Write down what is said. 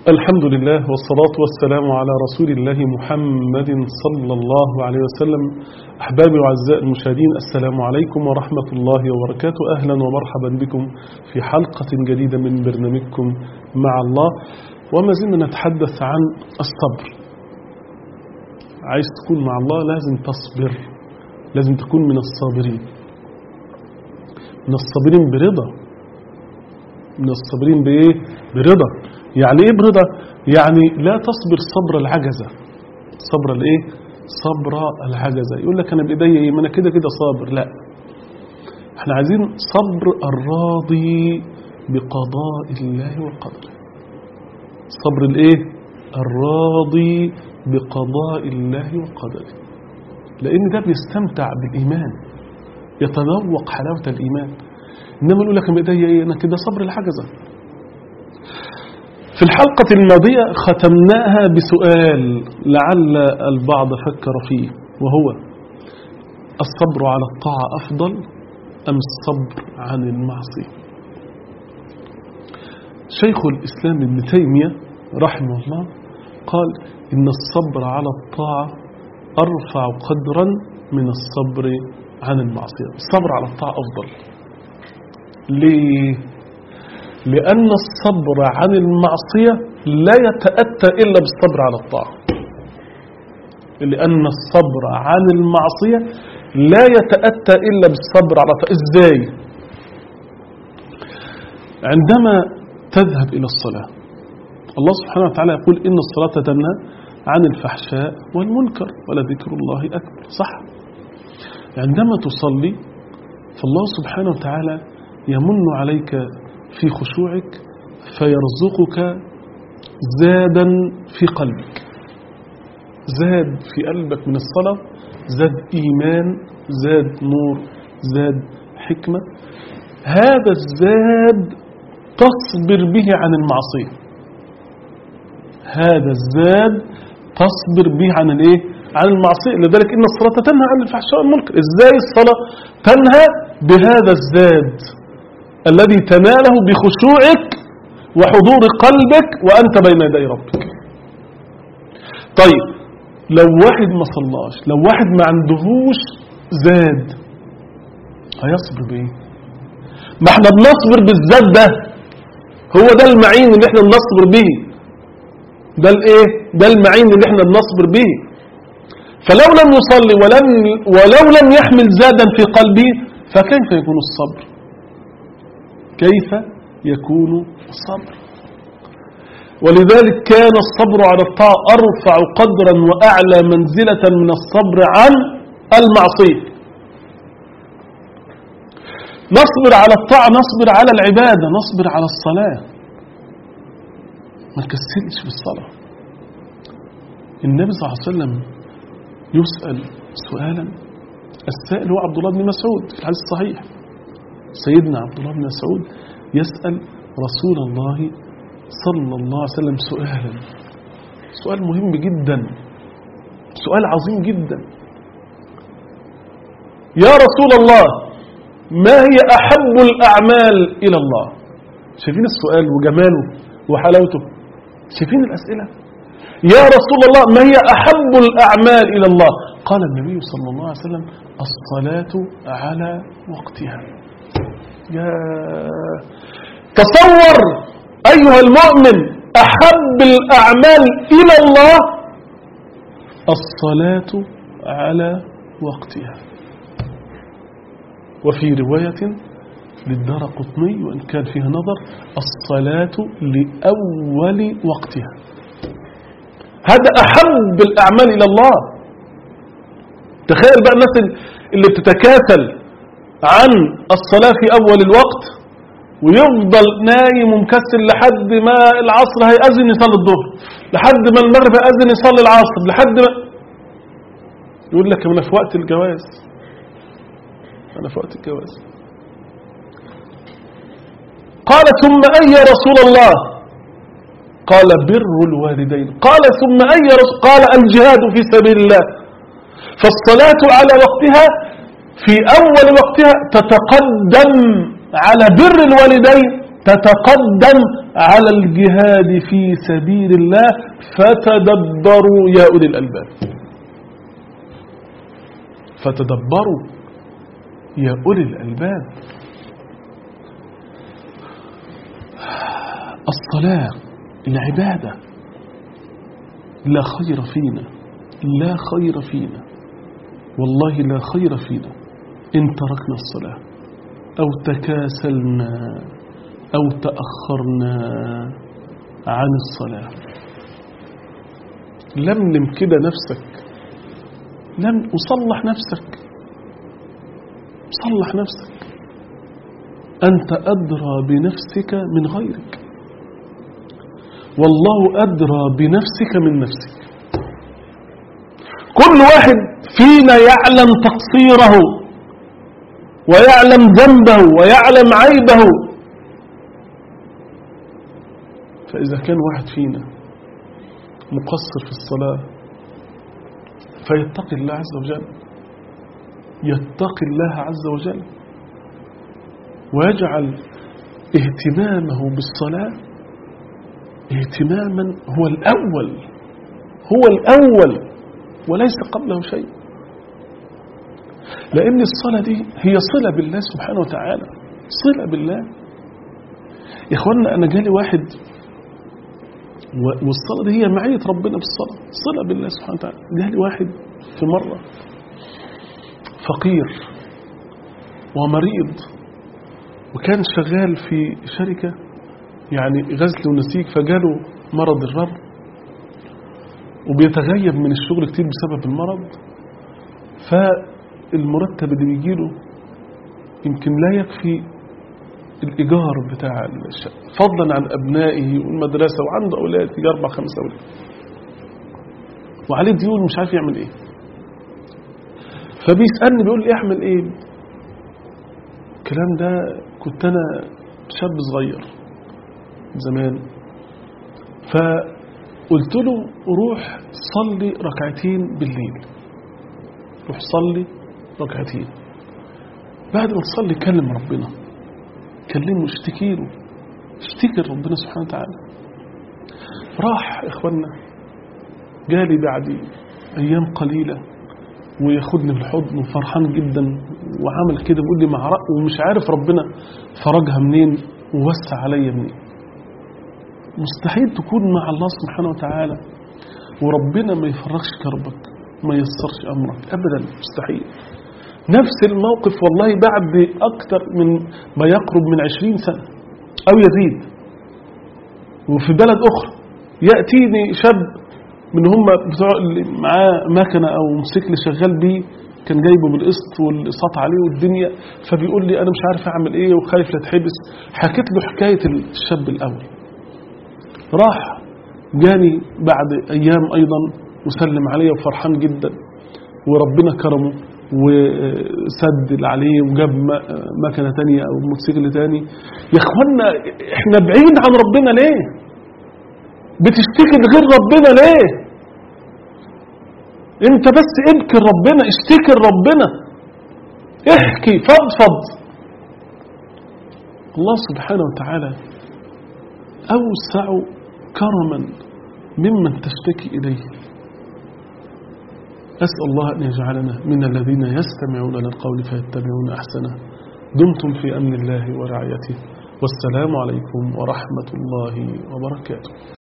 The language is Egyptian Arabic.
الحمد لله والصلاة والسلام على رسول الله محمد صلى الله عليه وسلم أحبابي وأعزائي المشاهدين السلام عليكم ورحمة الله وبركاته أهلا ومرحبا بكم في حلقة جديدة من برنامجكم مع الله وما زلنا نتحدث عن الصبر عايز تكون مع الله لازم تصبر لازم تكون من الصابرين من الصابرين برضا من الصابرين بإيه؟ برضا يعني إيه برضا؟ يعني لا تصبر صبر العجزة صبر الإيه؟ صبر العجزة يقول لك أنا بإيدي إيه؟ ما أنا كده كده صابر لا احنا عايزين صبر الراضي بقضاء الله وقدره صبر الإيه؟ الراضي بقضاء الله وقدره لأن ده بيستمتع بالإيمان يتذوق حلاوة الإيمان إنما يقول لك بإيدي إيه؟ أنا كده صبر العجزة في الحلقة الماضية ختمناها بسؤال لعل البعض فكر فيه وهو الصبر على الطاعة أفضل أم الصبر عن المعصية شيخ الإسلام ابن تيمية رحمه الله قال إن الصبر على الطاعة أرفع قدرا من الصبر عن المعصية الصبر على الطاعة أفضل ليه؟ لأن الصبر عن المعصية لا يتأتى إلا بالصبر على الطاعة لأن الصبر عن المعصية لا يتأتى إلا بالصبر على الطاعة إزاي عندما تذهب إلى الصلاة الله سبحانه وتعالى يقول إن الصلاة تنهى عن الفحشاء والمنكر ولذكر الله أكبر صح عندما تصلي فالله سبحانه وتعالى يمن عليك في خشوعك فيرزقك زادا في قلبك زاد في قلبك من الصلاة زاد إيمان زاد نور زاد حكمة هذا الزاد تصبر به عن المعصية هذا الزاد تصبر به عن الايه عن المعصية لذلك إن الصلاة تنهى عن الفحشاء والمنكر إزاي الصلاة تنهى بهذا الزاد الذي تناله بخشوعك وحضور قلبك وأنت بين يدي ربك طيب لو واحد ما صلاش لو واحد ما عندهوش زاد هيصبر بايه ما احنا بنصبر بالزاد ده هو ده المعين اللي احنا بنصبر به ده الايه ده المعين اللي احنا بنصبر به فلو لم يصلي ولم ولو لم يحمل زادا في قلبه فكيف يكون الصبر كيف يكون الصبر ولذلك كان الصبر على الطاعة أرفع قدرا وأعلى منزلة من الصبر عن المعصية نصبر على الطاعة نصبر على العبادة نصبر على الصلاة ما تكسلش في الصلاة النبي صلى الله عليه وسلم يسأل سؤالا السائل هو عبد الله بن مسعود في الحديث الصحيح سيدنا عبد الله بن مسعود يسأل رسول الله صلى الله عليه وسلم سؤالا سؤال مهم جدا سؤال عظيم جدا يا رسول الله ما هي أحب الأعمال إلى الله شايفين السؤال وجماله وحلاوته شايفين الأسئلة يا رسول الله ما هي أحب الأعمال إلى الله قال النبي صلى الله عليه وسلم الصلاة على وقتها يا تصور أيها المؤمن أحب الأعمال إلى الله الصلاة على وقتها وفي رواية للدار قطني وإن كان فيها نظر الصلاة لأول وقتها هذا أحب الأعمال إلى الله تخيل بقى الناس اللي بتتكاسل عن الصلاة في أول الوقت ويفضل نايم ومكسل لحد ما العصر هيأذن يصلي الظهر لحد ما المغرب هيأذن يصلي العصر لحد ما يقول لك أنا في وقت الجواز أنا في وقت الجواز قال ثم أي يا رسول الله قال بر الوالدين قال ثم أي يا رسول قال الجهاد في سبيل الله فالصلاة على وقتها في أول وقتها تتقدم على بر الوالدين تتقدم على الجهاد في سبيل الله فتدبروا يا أولي الألباب فتدبروا يا أولي الألباب الصلاة العبادة لا خير فينا لا خير فينا والله لا خير فينا إن تركنا الصلاة أو تكاسلنا أو تأخرنا عن الصلاة لملم كده نفسك لم وصلح نفسك صلح نفسك أنت أدرى بنفسك من غيرك والله أدرى بنفسك من نفسك كل واحد فينا يعلم تقصيره ويعلم ذنبه ويعلم عيبه فإذا كان واحد فينا مقصر في الصلاة فيتقي الله عز وجل يتقي الله عز وجل ويجعل اهتمامه بالصلاة اهتماما هو الأول هو الأول وليس قبله شيء لأن الصلاة دي هي صلة بالله سبحانه وتعالى صلة بالله يا إخوانا أنا جالي واحد والصلاة دي هي معية ربنا بالصلاة صلة بالله سبحانه وتعالى جالي واحد في مرة فقير ومريض وكان شغال في شركة يعني غزل ونسيج فجاله مرض الرب وبيتغيب من الشغل كتير بسبب المرض فالمرتب اللي بيجيله يمكن لا يكفي الإيجار بتاع الشقة فضلا عن أبنائه والمدرسة وعنده أولاد يجي أربع خمس أولاد وعليه ديون مش عارف يعمل إيه فبيسألني بيقول لي أعمل إيه الكلام ده كنت أنا شاب صغير زمان فقلت له روح صلي ركعتين بالليل روح صلي ركعتين بعد ما تصلي كلم ربنا كلمه اشتكي له اشتكي لربنا سبحانه وتعالى راح اخوانا جالي بعد ايام قليله وياخدني بالحضن وفرحان جدا وعمل كده بيقول لي مع رأ ومش عارف ربنا فرجها منين ووسع عليا منين مستحيل تكون مع الله سبحانه وتعالى وربنا ما يفرغش كربك ما يسرش امرك ابدا مستحيل نفس الموقف والله بعد اكتر من ما يقرب من عشرين سنة او يزيد وفي بلد اخرى يأتيني شاب من هم بتوع اللي معاه مكنه او موتوسيكل شغال بيه كان جايبه بالقسط والقسط عليه والدنيا فبيقول لي انا مش عارف اعمل ايه وخايف لا اتحبس حكيت له حكايه الشاب الاول راح جاني بعد ايام ايضا وسلم عليا وفرحان جدا وربنا كرمه وسد اللي عليه وجاب مكنه تانية او موتوسيكل تاني يا اخوانا احنا بعيد عن ربنا ليه بتشتكي لغير ربنا ليه انت بس ابكي ربنا اشتكي ربنا احكي فضفض الله سبحانه وتعالى أوسع كرما ممن تشتكي إليه أسأل الله أن يجعلنا من الذين يستمعون للقول فيتبعون أحسنه دمتم في أمن الله ورعايته والسلام عليكم ورحمة الله وبركاته